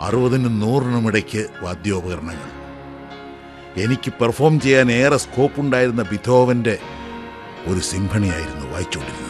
അറുപതിനും നൂറിനും ഇടയ്ക്ക് വാദ്യോപകരണങ്ങൾ എനിക്ക് പെർഫോം ചെയ്യാൻ ഏറെ സ്കോപ്പ് ഉണ്ടായിരുന്ന ബിഥോവന്റെ ഒരു സിംഫണിയായിരുന്നു വായിച്ചുകൊണ്ടിരുന്നത്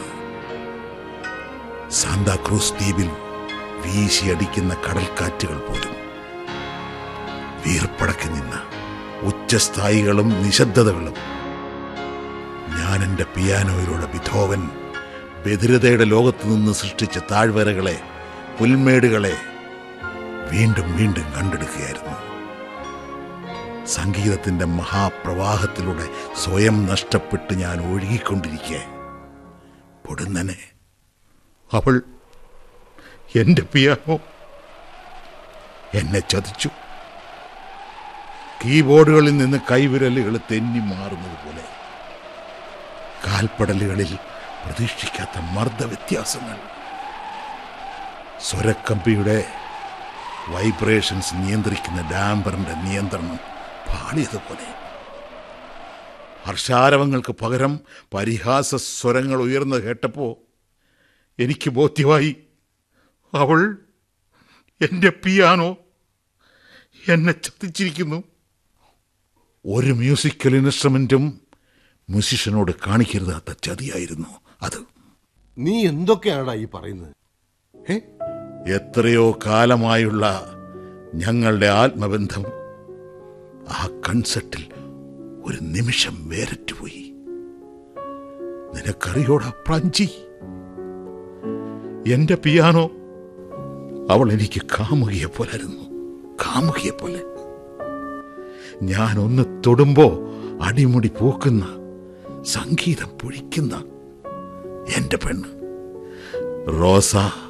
സാന്താക്രൂസ് ദ്വീപിൽ വീശിയടിക്കുന്ന കടൽക്കാറ്റുകൾ പോലും വീർപ്പടക്കി നിന്ന ഉച്ചസ്ഥായികളും നിശബ്ദതകളും ഞാൻ എൻ്റെ പിയാനോയിലൂടെ ബിഥോവൻ ബധിരതയുടെ ലോകത്ത് നിന്ന് സൃഷ്ടിച്ച താഴ്വരകളെ പുൽമേടുകളെ വീണ്ടും വീണ്ടും കണ്ടെടുക്കുകയായിരുന്നു സംഗീതത്തിന്റെ മഹാപ്രവാഹത്തിലൂടെ സ്വയം നഷ്ടപ്പെട്ട് ഞാൻ ഒഴുകിക്കൊണ്ടിരിക്കെ പൊടുന്നനെ അവൾ എന്റെ പിയാനോ എന്നെ ചതിച്ചു കീബോർഡുകളിൽ നിന്ന് കൈവിരലുകൾ തെന്നി മാറുന്നത് പോലെ കാൽപ്പടലുകളിൽ പ്രതീക്ഷിക്കാത്ത മർദ്ദവ്യത്യാസങ്ങൾ സ്വരക്കമ്പിയുടെ വൈബ്രേഷൻസ് നിയന്ത്രിക്കുന്ന ഡാംബറിന്റെ നിയന്ത്രണം പാളിയതുപോലെ ഹർഷാരവങ്ങൾക്ക് പകരം പരിഹാസ സ്വരങ്ങൾ ഉയർന്നു കേട്ടപ്പോ എനിക്ക് ബോധ്യമായി അവൾ എൻ്റെ പിയാനോ എന്നെ ചതിച്ചിരിക്കുന്നു ഒരു മ്യൂസിക്കൽ ഇൻസ്ട്രുമെന്റും മ്യൂസിഷ്യനോട് കാണിക്കരുതാത്ത ചതിയായിരുന്നു അത് നീ എന്തൊക്കെയാണടാ ഈ പറയുന്നത് ഏ എത്രയോ കാലമായുള്ള ഞങ്ങളുടെ ആത്മബന്ധം ആ കൺസെർട്ടിൽ ഒരു നിമിഷം വേറിട്ടുപോയി നിനക്കറിയോടാ പ്രാഞ്ചി എന്റെ പിയാനോ അവൾ എനിക്ക് കാമുകിയെ പോലായിരുന്നു കാമുകിയെ പോലെ ഞാൻ ഒന്ന് തൊടുമ്പോ അടിമുടി പൂക്കുന്ന സംഗീതം പൊഴിക്കുന്ന എന്റെ പെണ്ണ് റോസ